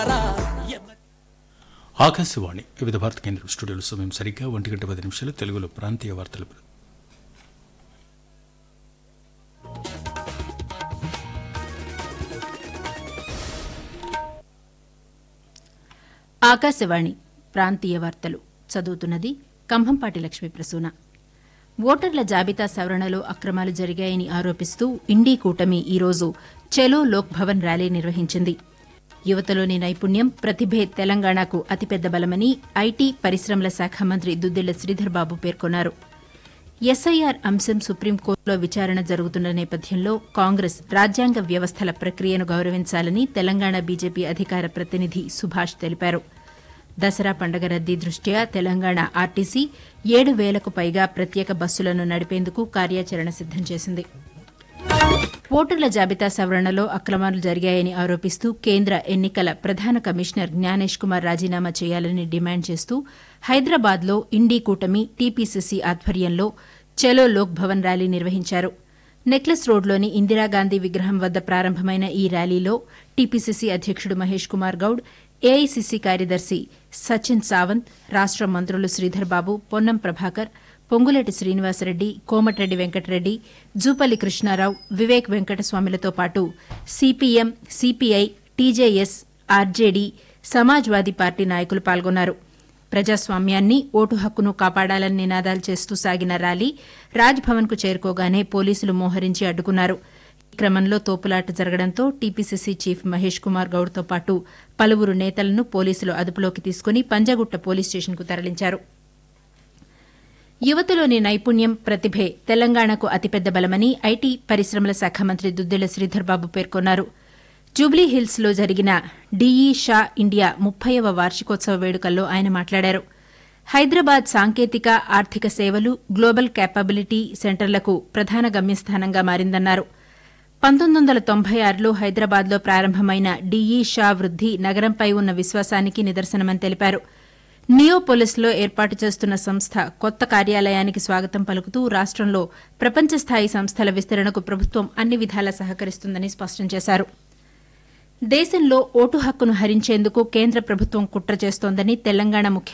ఆకాశవాణి వివిధ భారత కేంద్రం స్టూడియోలో సమయం సరిగ్గా ఒంటి గంట పది నిమిషాలు తెలుగులో ప్రాంతీయ వార్తలు ఆకాశవాణి ప్రాంతీయ వార్తలు చదువుతున్నది కంభంపాటి లక్ష్మీ ప్రసూన ఓటర్ల జాబితా సవరణలో అక్రమాలు జరిగాయని ఆరోపిస్తూ ఇండీ కూటమి ఈరోజు చెలో లోక్ భవన్ ర్యాలీ నిర్వహించింది యువతలోని నైపుణ్యం ప్రతిభే తెలంగాణకు అతిపెద్ద బలమని ఐటీ పరిశ్రమల శాఖ మంత్రి దుద్దిళ్ల శ్రీధర్ బాబు పేర్కొన్నారు ఎస్ఐఆర్ అంశం సుప్రీంకోర్టులో విచారణ జరుగుతున్న నేపథ్యంలో కాంగ్రెస్ రాజ్యాంగ వ్యవస్థల ప్రక్రియను గౌరవించాలని తెలంగాణ బీజేపీ అధికార ప్రతినిధి సుభాష్ తెలిపారు దసరా పండగ రద్దీ దృష్ట్యా తెలంగాణ ఆర్టీసీ ఏడు వేలకు పైగా ప్రత్యేక బస్సులను నడిపేందుకు కార్యాచరణ సిద్దం చేసింది ఓటర్ల జాబితా సవరణలో అక్రమాలు జరిగాయని ఆరోపిస్తూ కేంద్ర ఎన్నికల ప్రధాన కమిషనర్ జ్ఞానేష్ కుమార్ రాజీనామా చేయాలని డిమాండ్ చేస్తూ హైదరాబాద్లో ఇండీ కూటమి టీపీసీసీ ఆధ్వర్యంలో చలో లోక్ భవన్ ర్యాలీ నిర్వహించారు నెక్లెస్ రోడ్లోని ఇందిరాగాంధీ విగ్రహం వద్ద ప్రారంభమైన ఈ ర్యాలీలో టీపీసీసీ అధ్యక్షుడు మహేష్ కుమార్ గౌడ్ ఏఐసీసీ కార్యదర్శి సచిన్ సావంత్ రాష్ట మంత్రులు శ్రీధర్ బాబు పొన్నం ప్రభాకర్ పొంగులేటి శ్రీనివాసరెడ్డి కోమటిరెడ్డి వెంకటరెడ్డి జూపల్లి కృష్ణారావు వివేక్ వెంకటస్వామిలతో పాటు CPM CPI TJS RJD Samajwadi party నాయకులు పాల్గొన్నారు ప్రజాస్వామ్యాన్ని ఓటు హక్కును కాపాడాలని నినాదాలు చేస్తూ సాగిన ర్యాలీ రాజ్భవన్కు చేరుకోగానే పోలీసులు మోహరించి అడ్డుకున్నారు ఈ క్రమంలో తోపులాట జరగడంతో టీపీసీసీ చీఫ్ మహేష్ కుమార్ గౌడ్తో పాటు పలువురు నేతలను పోలీసులు అదుపులోకి తీసుకుని పంజగుట్ట పోలీస్ స్టేషన్కు తరలించారు యువతలోని నైపుణ్యం ప్రతిభే తెలంగాణకు అతిపెద్ద బలమని ఐటీ పరిశ్రమల శాఖ మంత్రి దుద్దిళ్ల శ్రీధర్ బాబు పేర్కొన్నారు జూబ్లీహిల్స్లో జరిగిన డీఈ షా ఇండియా ముప్పైవ వార్షికోత్సవ వేడుకల్లో ఆయన మాట్లాడారు హైదరాబాద్ సాంకేతిక ఆర్థిక సేవలు గ్లోబల్ క్యాపబిలిటీ సెంటర్లకు ప్రధాన గమ్యస్థానంగా మారిందన్నారు పంతొమ్మిది వందల తొంభై ఆరులో హైదరాబాద్లో ప్రారంభమైన డీఈ షా వృద్ది నగరంపై ఉన్న విశ్వాసానికి నిదర్శనమని తెలిపారు నియోపోలిస్లో ఏర్పాటు చేస్తున్న సంస్థ కొత్త కార్యాలయానికి స్వాగతం పలుకుతూ రాష్టంలో ప్రపంచ స్థాయి సంస్థల విస్తరణకు ప్రభుత్వం అన్ని విధాలా సహకరిస్తుందని స్పష్టం చేశారు దేశంలో ఓటు హక్కును హరించేందుకు కేంద్ర ప్రభుత్వం కుట్ర చేస్తోందని తెలంగాణ ముఖ్యమంత్రి